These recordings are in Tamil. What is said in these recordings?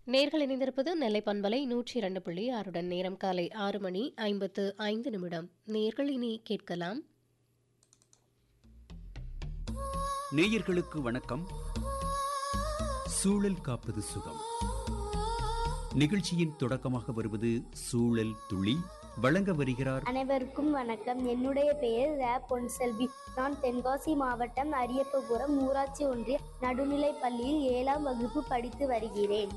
நேர்கள் இணைந்திருப்பது நெல்லை பண்பலை நூற்றி இரண்டு புள்ளி ஆறுடன் நேரம் காலை ஆறு மணி ஐம்பத்து ஐந்து நிமிடம் நேர்கள் இனி கேட்கலாம் நேயர்களுக்கு வணக்கம் சூழல் காப்பது சுகம் நிகழ்ச்சியின் தொடக்கமாக வருவது சூழல் துளி வழங்க வருகிறார் அனைவருக்கும் வணக்கம் என்னுடைய பெயர் ரே பொன்செல்வி நான் தென்காசி மாவட்டம் அரியப்பபுரம் ஊராட்சி ஒன்றிய நடுநிலைப் பள்ளியில் ஏழாம் வகுப்பு படித்து வருகிறேன்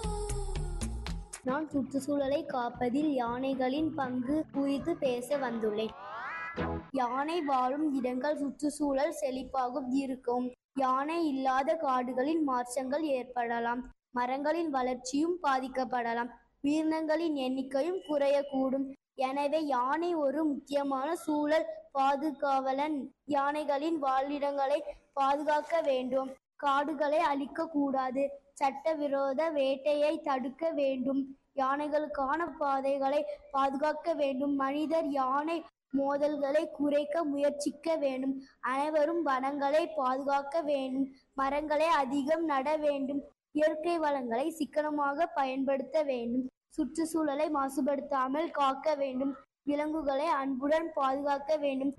நான் சுற்றுச்சூழலை காப்பதில் யானைகளின் பங்கு குறித்து பேச வந்துள்ளேன் யானை வாழும் இடங்கள் சுற்றுச்சூழல் செழிப்பாகவும் இருக்கும் யானை இல்லாத காடுகளில் மாற்றங்கள் ஏற்படலாம் மரங்களின் வளர்ச்சியும் பாதிக்கப்படலாம் உயிரினங்களின் எண்ணிக்கையும் குறையக்கூடும் எனவே யானை ஒரு முக்கியமான சூழல் பாதுகாவலன் யானைகளின் வாழிடங்களை பாதுகாக்க வேண்டும் காடுகளை அழிக்கக்கூடாது சட்டவிரோத வேட்டையை தடுக்க வேண்டும் யானைகளுக்கான பாதைகளை பாதுகாக்க வேண்டும் மனிதர் யானை மோதல்களை குறைக்க முயற்சிக்க வேண்டும் அனைவரும் வனங்களை பாதுகாக்க வேண்டும் மரங்களை அதிகம் நட வேண்டும் இயற்கை வளங்களை சிக்கனமாக பயன்படுத்த வேண்டும் சுற்றுச்சூழலை மாசுபடுத்தாமல் காக்க வேண்டும் விலங்குகளை அன்புடன் பாதுகாக்க வேண்டும்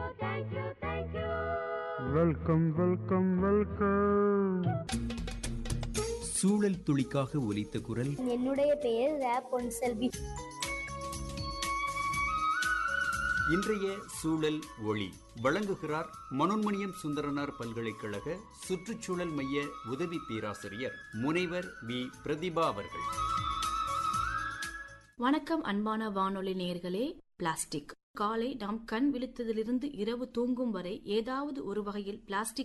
வெல்கம் வெல்கம் வெல்கம் சூழல் துளிக்காக ஒலித்த குரல் என்னுடைய பெயர் ரே பொன்செல்வி இன்றைய சூழல் ஒளி வழங்குகிறார் மனோன்மணியம் சுந்தரனார் பல்கலைக்கழக சுற்றுச்சூழல் மைய உதவி பேராசிரியர் முனைவர் வி பிரதிபா அவர்கள் வணக்கம் அன்பான வானொலி நேயர்களே பிளாஸ்டிக் காலை நாம் கண் விழித்ததிலிருந்து இரவு தூங்கும் வரை ஏதாவது ஒரு வகையில் பிளாஸ்டிக்